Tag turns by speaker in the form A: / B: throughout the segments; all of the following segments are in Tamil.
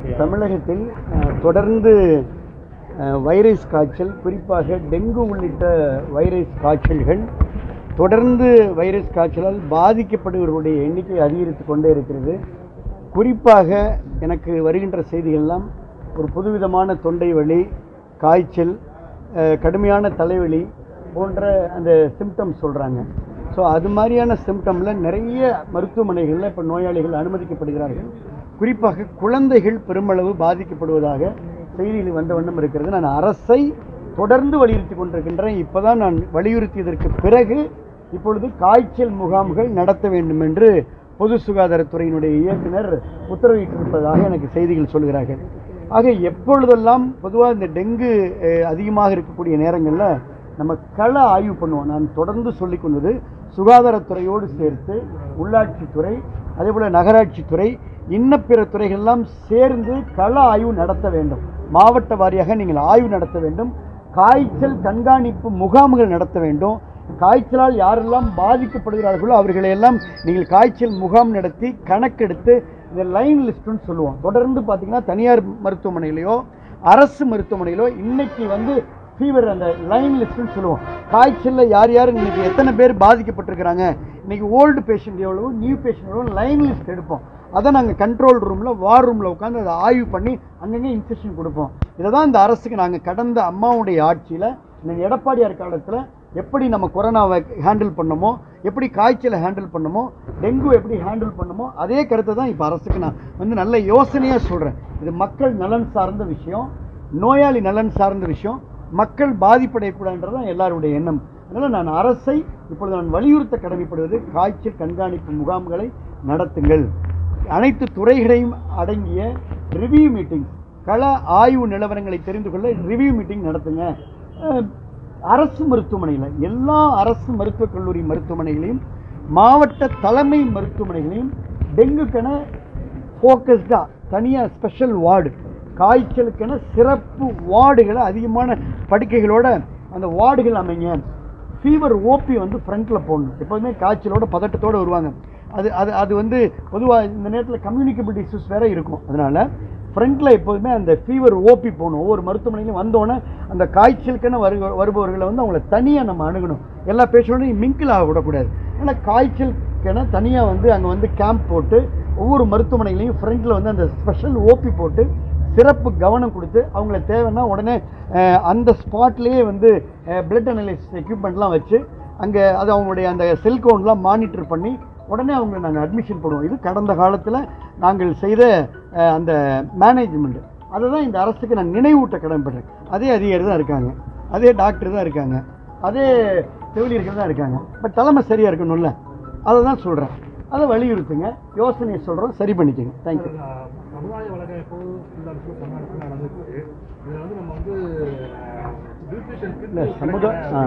A: தமிழகத்தில் அஹ், தொடர்ந்து அஹ், வைரஸ் காய்ச்சல் குறிப்பாக டெங்கு உள்ளிட்ட வைரஸ் காய்ச்சல்கள் தொடர்ந்து வைரஸ் காய்ச்சலால் பாதிக்கப்படுபவர்களுடைய எண்ணிக்கை அதிகரித்து கொண்டே இருக்கிறது குறிப்பாக எனக்கு வருகின்ற செய்திகள்லாம் ஒரு புதுவிதமான தொண்டை வலி காய்ச்சல் அஹ், கடுமையான தலைவலி போன்ற அந்த சிம்டம்ஸ் சொல்கிறாங்க ஸோ அது மாதிரியான சிம்டமில் நிறைய மருத்துவமனைகளில் இப்போ நோயாளிகள் அனுமதிக்கப்படுகிறார்கள் குறிப்பாக குழந்தைகள் பெருமளவு பாதிக்கப்படுவதாக செய்தியில் வந்த வண்ணம் இருக்கிறது நான் அரசை தொடர்ந்து வலியுறுத்தி கொண்டிருக்கின்றேன் இப்போ தான் நான் வலியுறுத்தியதற்கு பிறகு இப்பொழுது காய்ச்சல் முகாம்கள் நடத்த வேண்டும் என்று பொது சுகாதாரத்துறையினுடைய இயக்குனர் உத்தரவிட்டிருப்பதாக எனக்கு செய்திகள் சொல்கிறார்கள் ஆக எப்பொழுதெல்லாம் பொதுவாக இந்த டெங்கு அஹ், அதிகமாக இருக்கக்கூடிய நேரங்களில் நம்ம கள ஆய்வு பண்ணுவோம் நான் தொடர்ந்து சொல்லிக் கொண்டது சுகாதாரத்துறையோடு சேர்த்து உள்ளாட்சித்துறை அதேபோல் நகராட்சித்துறை இன்ன பிற துறைகளெல்லாம் சேர்ந்து கள ஆய்வு நடத்த வேண்டும் மாவட்ட வாரியாக நீங்கள் ஆய்வு நடத்த வேண்டும் காய்ச்சல் கண்காணிப்பு முகாம்கள் நடத்த வேண்டும் காய்ச்சலால் யாரெல்லாம் பாதிக்கப்படுகிறார்களோ அவர்களையெல்லாம் நீங்கள் காய்ச்சல் முகாம் நடத்தி கணக்கெடுத்து இந்த லைன் லிஸ்ட்டுன்னு சொல்லுவோம் தொடர்ந்து பார்த்தீங்கன்னா தனியார் மருத்துவமனையிலையோ அரசு மருத்துவமனையிலோ இன்னைக்கு வந்து ஃபீவர் அந்த லைன் லிஸ்ட்னு சொல்லுவோம் காய்ச்சலில் யார் யார் இன்னைக்கு எத்தனை பேர் பாதிக்கப்பட்டிருக்கிறாங்க இன்னைக்கு ஓல்டு பேஷண்ட் எவ்வளவு நியூ பேஷண்ட் எவ்வளோ லைன் லிஸ்ட் எடுப்போம் அதை நாங்கள் கண்ட்ரோல் ரூமில் வார் ரூமில் உட்காந்து அதை ஆய்வு பண்ணி அங்கங்கே இன்ஸ்ட்ரக்ஷன் கொடுப்போம் இதை தான் இந்த அரசுக்கு நாங்கள் கடந்த அம்மாவுடைய ஆட்சியில் இந்த எடப்பாடியார் காலத்தில் எப்படி நம்ம கொரோனாவை ஹேண்டில் பண்ணமோ எப்படி காய்ச்சலை ஹேண்டில் பண்ணமோ டெங்கு எப்படி ஹேண்டில் பண்ணமோ அதே கருத்தை தான் இப்போ அரசுக்கு நான் வந்து நல்ல யோசனையாக சொல்கிறேன் இது மக்கள் நலன் சார்ந்த விஷயம் நோயாளி நலன் சார்ந்த விஷயம் மக்கள் பாதிப்படையக்கூடாதுன்றது தான் எல்லாருடைய எண்ணம் அதனால் நான் அரசை இப்பொழுது நான் வலியுறுத்த கடமைப்படுவது காய்ச்சல் கண்காணிப்பு முகாம்களை நடத்துங்கள் அனைத்து துறைகளையும் அடங்கிய ரிவ்யூ மீட்டிங் கள ஆய்வு நிலவரங்களை தெரிந்து கொள்ள ரிவ்யூ மீட்டிங் நடத்துங்க அஹ், அரசு மருத்துவமனையில் எல்லா அரசு மருத்துவக் கல்லூரி மருத்துவமனைகளையும் மாவட்ட தலைமை மருத்துவமனைகளையும் டெங்குக்கென ஃபோக்கஸ்டாக தனியாக ஸ்பெஷல் வார்டு காய்ச்சலுக்கென சிறப்பு வார்டுகளை அதிகமான படுக்கைகளோட அந்த வார்டுகள் அமைங்க ஃபீவர் ஓபி வந்து ஃப்ரண்ட்டில் போடணும் எப்போதுமே காய்ச்சலோட பதட்டத்தோடு வருவாங்க அது அது அது வந்து பொதுவாக இந்த நேரத்தில் கம்யூனிகபிள் இஷ்யூஸ் வேற இருக்கும் அதனால் ஃப்ரண்ட்டில் எப்போதுமே அந்த ஃபீவர் ஓபி போகணும் ஒவ்வொரு மருத்துவமனையிலும் வந்தோடனே அந்த காய்ச்சலுக்கென வரு வருபவர்களை வந்து அவங்கள தனியாக நம்ம அணுகணும் எல்லா பேஷண்ட்டையும் மிங்கிள் ஆக விடக்கூடாது அதனால் காய்ச்சலுக்கென தனியாக வந்து அங்கே வந்து கேம்ப் போட்டு ஒவ்வொரு மருத்துவமனையிலையும் ஃப்ரண்ட்டில் வந்து அந்த ஸ்பெஷல் ஓபி போட்டு சிறப்பு கவனம் கொடுத்து அவங்கள தேவைன்னா உடனே அஹ், அந்த ஸ்பாட்லேயே வந்து பிளட் அனலைசிஸ் எக்யூப்மெண்ட்லாம் வச்சு அங்கே அது அவங்களுடைய அந்த செல்கோன்லாம் மானிட்டர் பண்ணி உடனே அவங்களை நாங்கள் அட்மிஷன் போடுவோம் இது கடந்த காலத்தில் நாங்கள் செய்த அஹ், அந்த மேனேஜ்மெண்ட் அதை தான் இந்த அரசுக்கு நான் நினைவூட்ட கடமைப்படுறேன் அதே அதிகாரி தான் இருக்காங்க அதே டாக்டர் தான் இருக்காங்க அதே செவிலியர்கள் தான் இருக்காங்க பட் தலைமை சரியாக இருக்கணும்ல அதை தான் சொல்கிறேன் அதை வலியுறுத்துங்க யோசனையை சொல்கிறோம் சரி பண்ணிக்கோங்க தேங்க்யூ
B: அஹ் சமுதாய வழக்கமைப்பு இந்த விஷயம் தமிழ்நாட்டில் நடந்துருக்கு இதில் வந்து நம்ம வந்து நியூட்ரிஷன்
A: இல்ல, சமுதா- ஆ.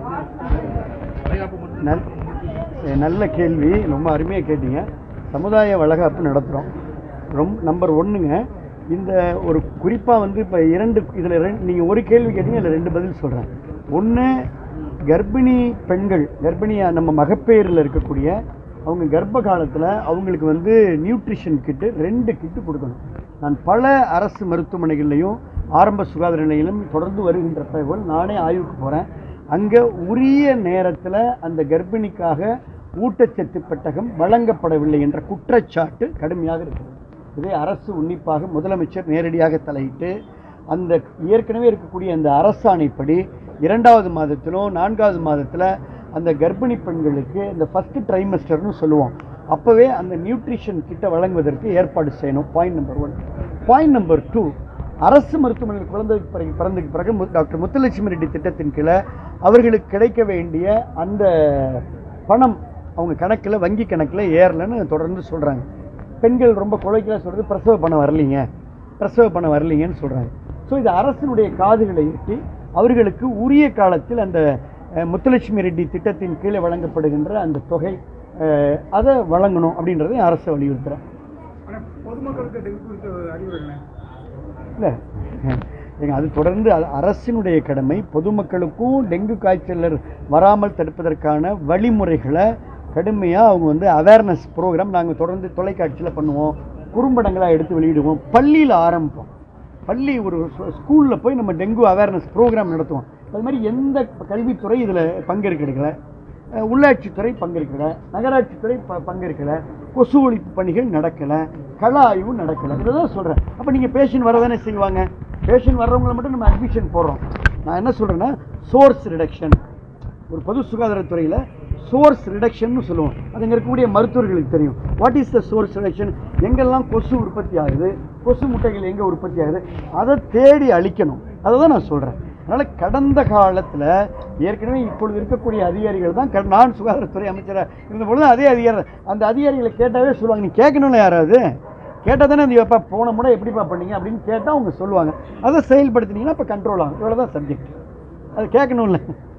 B: வளைகாப்பு மட்டும்
A: நல் அஹ் நல்ல கேள்வி ரொம்ப அருமையாக கேட்டீங்க சமுதாய வளகாப்பு நடத்துகிறோம் ரொம்ப நம்பர் ஒன்றுங்க இந்த ஒரு குறிப்பாக வந்து இப்போ இரண்டு இதில் ரெண்டு நீங்கள் ஒரு கேள்வி கேட்டீங்க இதில் ரெண்டு பதில் சொல்கிறேன் ஒன்று கர்ப்பிணி பெண்கள் கர்ப்பிணியாக நம்ம மகப்பேறில் இருக்கக்கூடிய அவங்க கர்ப்ப காலத்தில் அவங்களுக்கு வந்து நியூட்ரிஷன் கிட்டு ரெண்டு கிட்டு கொடுக்கணும் நான் பல அரசு மருத்துவமனைகள்லையும் ஆரம்ப சுகாதார நிலையிலும் தொடர்ந்து வருகின்ற தகவல் நானே ஆய்வுக்கு போகிறேன் அங்கே உரிய நேரத்தில் அந்த கர்ப்பிணிக்காக ஊட்டச்சத்து பெட்டகம் வழங்கப்படவில்லை என்ற குற்றச்சாட்டு கடுமையாக இருக்கிறது இதை அரசு உன்னிப்பாக முதலமைச்சர் நேரடியாக தலையிட்டு அந்த ஏற்கனவே இருக்கக்கூடிய அந்த அரசாணைப்படி இரண்டாவது மாதத்திலோ நான்காவது மாதத்தில் அந்த கர்ப்பிணி பெண்களுக்கு இந்த ஃபஸ்ட்டு ட்ரைமஸ்டர்னு சொல்லுவோம் அப்போவே அந்த நியூட்ரிஷன் கிட்ட வழங்குவதற்கு ஏற்பாடு செய்யணும் point number one point number two அரசு மருத்துவமனையில் குழந்தை பிறகு பிறந்ததுக்கு பிறகு மு- டாக்டர் முத்துலட்சுமி ரெட்டி திட்டத்தின் கீழே அவர்களுக்கு கிடைக்க வேண்டிய அந்த பணம் அவங்க கணக்கில் வங்கி கணக்கில் ஏறலைன்னு தொடர்ந்து சொல்கிறாங்க பெண்கள் ரொம்ப குறைக்கல சொல்கிறது பிரசவ பணம் வரலீங்க பிரசவ பணம் வரலீங்கன்னு சொல்கிறாங்க ஸோ இது அரசினுடைய காதுகளை எட்டி அவர்களுக்கு உரிய காலத்தில் அந்த அஹ், முத்துலட்சுமி ரெட்டி திட்டத்தின் கீழே வழங்கப்படுகின்ற அந்த தொகை அஹ், அதை வழங்கணும் அப்படின்றதை அரசு வலியுறுத்துகிறேன்
B: ஆனால் பொதுமக்களுக்கு டெங்கு குறித்த அறிவுரை
A: இல்லை ஏங்க அது தொடர்ந்து அது அரசினுடைய கடமை பொதுமக்களுக்கும் டெங்கு காய்ச்சல் வராமல் தடுப்பதற்கான வழிமுறைகளை கடுமையாக அவங்க வந்து அவேர்னஸ் ப்ரோக்ராம் நாங்கள் தொடர்ந்து தொலைக்காட்சியில் பண்ணுவோம் குறும்படங்களாக எடுத்து வெளியிடுவோம் பள்ளியில் ஆரம்பிப்போம் பள்ளி ஒரு ஸ்கூலில் போய் நம்ம டெங்கு அவேர்னஸ் ப்ரோக்ராம் நடத்துவோம் அது மாதிரி எந்த கல்வித்துறை இதில் பங்கெடுக்கல அஹ் உள்ளாட்சித்துறை பங்கெடுக்கல நகராட்சித்துறை ப பங்கெடுக்கல கொசு ஒழிப்பு பணிகள் நடக்கலை கள ஆய்வு நடக்கலை இதை தான் சொல்கிறேன் அப்போ நீங்கள் பேஷண்ட் வரதானே செய்வாங்க பேஷண்ட் வர்றவங்கள மட்டும் நம்ம அட்மிஷன் போடுறோம் நான் என்ன சொல்கிறேன்னா சோர்ஸ் ரிடக்ஷன் ஒரு பொது சுகாதாரத்துறையில் சோர்ஸ் ரிடக்ஷன் சொல்லுவோம் அது இங்கே இருக்கக்கூடிய மருத்துவர்களுக்கு தெரியும் what is the source reduction எங்கெல்லாம் கொசு உற்பத்தி ஆகுது கொசு முட்டைகள் எங்கே உற்பத்தி ஆகுது அதை தேடி அழிக்கணும் அதை தான் நான் சொல்கிறேன் அதனால் கடந்த காலத்தில் ஏற்கனவே இப்பொழுது இருக்கக்கூடிய அதிகாரிகள் தான் கட- நான் சுகாதாரத்துறை அமைச்சராக இருந்தபொழுது அதே அதிகாரி அந்த அதிகாரிகளை கேட்டாவே சொல்லுவாங்க நீ கேட்கணும்ல யாராவது கேட்டால் தானே அந்த எப்போ போன முறை எப்படிப்பா பண்ணீங்க அப்படின்னு கேட்டால் அவங்க சொல்லுவாங்க அதை செயல்படுத்தினீங்கன்னா இப்போ கண்ட்ரோல் ஆகும் இவ்வளோ தான் சப்ஜெக்ட் அது கேட்கணும்ல